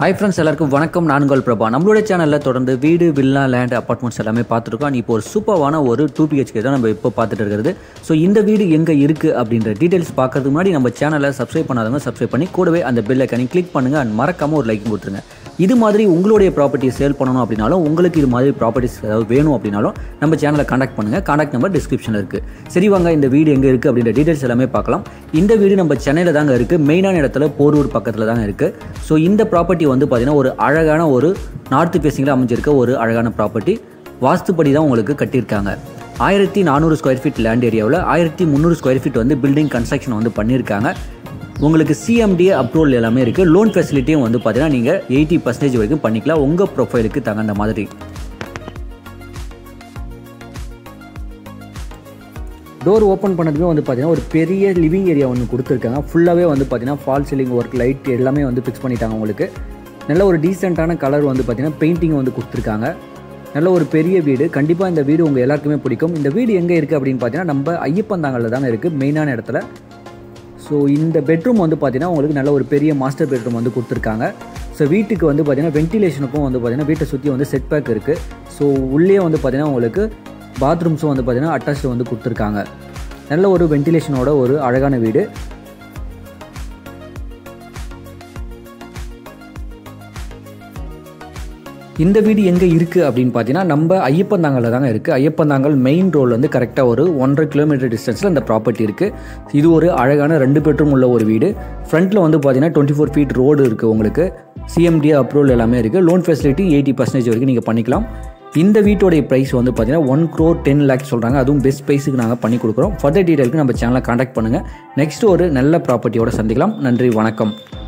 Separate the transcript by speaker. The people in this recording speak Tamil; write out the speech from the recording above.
Speaker 1: ஹாய் ஃப்ரெண்ட்ஸ் எல்லாருக்கும் வணக்கம் நான் உங்கள் பிரபா நம்மளோட சேனலில் தொடர்ந்து வீடு வில்லா லேண்ட் அப்பார்ட்மெண்ட்ஸ் எல்லாமே பார்த்துருக்கோம் இப்போ ஒரு சூப்பரான ஒரு டூ பிஹெச்கே தான் நம்ம இப்போ பார்த்துட்டு இருக்கிறது ஸோ இந்த வீடு எங்கே இருக்குது அப்படின்ற டீட்டெயில்ஸ் பார்க்கறதுக்கு முன்னாடி நம்ம சேனலை சப்ஸ்கிரைப் பண்ணாதவங்க சப்ஸ்கிரைப் பண்ணி கூடவே அந்த பெல் ஐக்கனை கிளிக் பண்ணுங்கள் அண்ட் மறக்காமல் ஒரு லைக் போட்டுருங்க இது மாதிரி உங்களுடைய ப்ராப்பர்ட்டியை சேல் பண்ணணும் அப்படின்னாலும் உங்களுக்கு இது மாதிரி ப்ராப்பர்ட்டிஸ் ஏதாவது வேணும் அப்படின்னாலும் நம்ம சேனலை காண்டாக்ட் பண்ணுங்கள் காண்டாக்ட் நம்பர் டிஸ்கிரிப்ஷனில் இருக்குது சரி வாங்க இந்த வீடு எங்கே இருக்குது அப்படின்ற டீட்டெயில்ஸ் எல்லாமே பார்க்கலாம் இந்த வீடு நம்ம சென்னையில் தாங்க இருக்குது மெயினான இடத்துல போரூர் பக்கத்தில் தாங்க இருக்குது ஸோ இந்த ப்ராப்பர்ட்டி வந்து பார்த்திங்கன்னா ஒரு அழகான ஒரு நார்த் ஃபேஸிங்கில் அமைஞ்சிருக்க ஒரு அழகான ப்ராப்பர்ட்டி வாஸ்துப்படி தான் உங்களுக்கு கட்டியிருக்காங்க ஆயிரத்தி நானூறு ஸ்கொயர் ஃபீட் லேண்ட் ஏரியாவில் ஆயிரத்தி முந்நூறு ஸ்கொயர் ஃபீட் வந்து பில்டிங் கன்ஸ்ட்ரக்ஷன் வந்து பண்ணியிருக்காங்க உங்களுக்கு சிஎம்டிஏ அப்ரூவல் எல்லாமே இருக்குது லோன் ஃபெசிலிட்டியும் வந்து பார்த்தீங்கன்னா நீங்கள் எயிட்டி பர்சன்டேஜ் வரைக்கும் பண்ணிக்கலாம் உங்கள் ப்ரொஃபைலுக்கு தகுந்த மாதிரி டோர் ஓப்பன் பண்ணதுமே வந்து பார்த்தீங்கன்னா ஒரு பெரிய லிவிங் ஏரியா ஒன்று கொடுத்துருக்காங்க ஃபுல்லாகவே வந்து பார்த்தீங்கன்னா ஃபால் சீலிங் ஒர்க் லைட் எல்லாமே வந்து ஃபிக்ஸ் பண்ணிட்டாங்க உங்களுக்கு நல்ல ஒரு டீசெண்டான கலர் வந்து பார்த்தீங்கன்னா பெயிண்டிங் வந்து கொடுத்துருக்காங்க நல்ல ஒரு பெரிய வீடு கண்டிப்பாக இந்த வீடு உங்கள் எல்லாருக்குமே பிடிக்கும் இந்த வீடு எங்கே இருக்குது அப்படின்னு பார்த்தீங்கன்னா நம்ம ஐயப்பந்தாங்கல்ல தாங்க இருக்குது மெயினான இடத்துல ஸோ இந்த பெட்ரூம் வந்து பார்த்தீங்கன்னா உங்களுக்கு நல்ல ஒரு பெரிய மாஸ்டர் பெட்ரூம் வந்து கொடுத்துருக்காங்க ஸோ வீட்டுக்கு வந்து பார்த்தீங்கன்னா வென்டிலேஷனுக்கும் வந்து பார்த்தீங்கன்னா வீட்டை சுற்றி வந்து செட் பேக் இருக்குது ஸோ உள்ளே வந்து பார்த்தீங்கன்னா உங்களுக்கு பாத்ரூம்ஸும் வந்து பார்த்தீங்கன்னா அட்டாச்சு வந்து கொடுத்துருக்காங்க நல்ல ஒரு வென்டிலேஷனோட ஒரு அழகான வீடு இந்த வீடு எங்கே இருக்குது அப்படின்னு பார்த்தீங்கன்னா நம்ம ஐயப்பந்தாங்கல்ல தாங்க இருக்குது ஐயப்பந்தாங்கல் மெயின் ரோல் வந்து கரெக்டாக ஒரு ஒன்றரை கிலோமீட்டர் டிஸ்டன்ஸில் இந்த ப்ராப்பர்ட்டி இருக்குது இது ஒரு அழகான ரெண்டு பெட்ரூம் உள்ள ஒரு வீடு ஃப்ரண்ட்டில் வந்து பார்த்தீங்கன்னா டுவெண்ட்டி ஃபோர் ஃபீட் ரோடு இருக்குது உங்களுக்கு சிஎம்டி அப்ரூவல் எல்லாமே இருக்குது லோன் ஃபெசிலிட்டி எயிட்டி பர்சன்டேஜ் வரைக்கும் நீங்கள் பண்ணிக்கலாம் இந்த வீட்டோடைய ப்ரைஸ் வந்து பார்த்தீங்கன்னா ஒன் க்ரோர் டென் லேக்ஸ் சொல்கிறாங்க அதுவும் பெஸ்ட் ப்ரைஸுக்கு நாங்கள் பண்ணி கொடுக்குறோம் ஃபர்தர் டீட்டெயிலுக்கு நம்ம சேனலை காண்டாக்ட் பண்ணுங்கள் நெக்ஸ்ட் ஒரு நல்ல ப்ராப்பர்ட்டியோட சந்திக்கலாம் நன்றி வணக்கம்